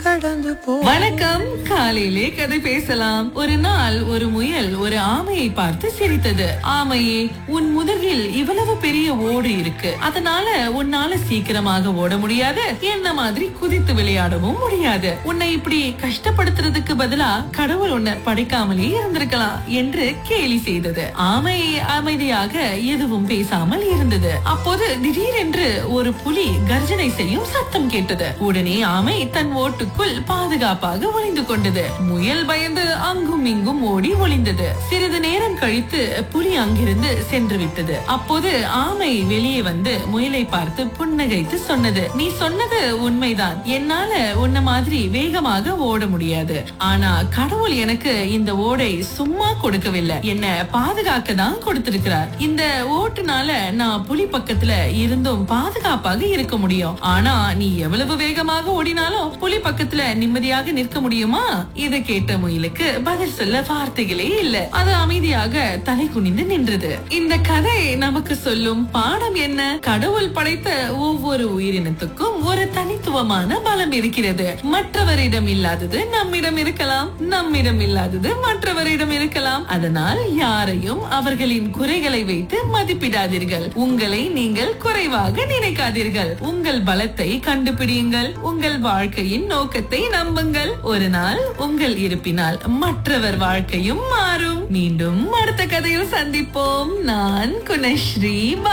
கடந்து போ வணக்கம் காலையிலே கதை பேசலாம் ஒரு நாள் ஒரு முயல் ஒரு ஆமையை பார்த்து சிரித்தது ஆமையே உன் முதுகில் இவ்வளவு பெரிய ஓடு இருக்கு அதனால உன்னால சீக்கிரமாக ஓட முடியாது என்ன மாதிரி குதித்து விளையாடவும் முடியாது உன்னை இப்படி கஷ்டப்படுத்துறதுக்கு பதிலா கடவுள் உன்னை படைக்காமலே இருந்திருக்கலாம் என்று கேலி செய்தது ஆமை அமைதியாக எதுவும் பேசாமல் இருந்தது அப்போது திடீரென்று ஒரு புலி கர்ஜனை செய்யும் சத்தம் கேட்டது உடனே ஆமை தன் ஓட்டுக்குள் பாதுகாப்பாக ஒளிந்து கொண்டது முயல் பயந்து அங்கும் இங்கும் ஓடி ஒளிந்தது சிறிது நேரம் கழித்து புலி அங்கிருந்து சென்று விட்டது அப்போது ஆமை வெளியே வந்து முயலை பார்த்து புன்னகைத்து சொன்னது நீ சொன்னது உண்மைதான் என்னால உன்ன மாதிரி வேகமாக ஓட முடியாது ஆனா கடவுள் எனக்கு இந்த ஓடை சும்மா கொடுக்கவில்லை என்ன பாதுகாக்க தான் கொடுத்திருக்கிறார் இந்த ஓட்டுனால நான் புலி பக்கத்துல இருந்தும் பாதுகாப்பாக இருக்க முடியும் ஆனா நீ எவ்வளவு வேகமாக ஓடினாலும் புலி பக்கத்துல நிம்மதியாக நிற்க முடியுமா இதை கேட்ட முயலுக்கு பதில் சொல்ல வார்த்தைகளே இல்ல அது அமைதியாக தலை குனிந்து நின்றது இந்த கதை நமக்கு சொல்லும் பாடம் என்ன கடவுள் படைத்த ஒவ்வொரு உயிரினத்துக்கும் ஒரு தனித்துவமான பலம் இருக்கிறது மற்றவரிடம் இல்லாதது நம்மிடம் இருக்கலாம் நம்மிடம் இல்லாதது மற்றவரிடம் இருக்கலாம் அதனால் யாரையும் அவர்களின் குறைகளை வைத்து மதிப்பிடாதீர்கள் உங்களை நீங்கள் குறைவாக நினைக்காதீர்கள் உங்கள் பலத்தை கண்டுபிடியுங்கள் உங்கள் வாழ்க்கையின் நோக்கத்தை நம்புங்கள் ஒரு நாள் உங்கள் இருப்பினால் மற்றவர் வாழ்க்கையும் மாறும் மீண்டும் அடுத்த கதையில் சந்திப்போம் நான் குணஸ்ரீ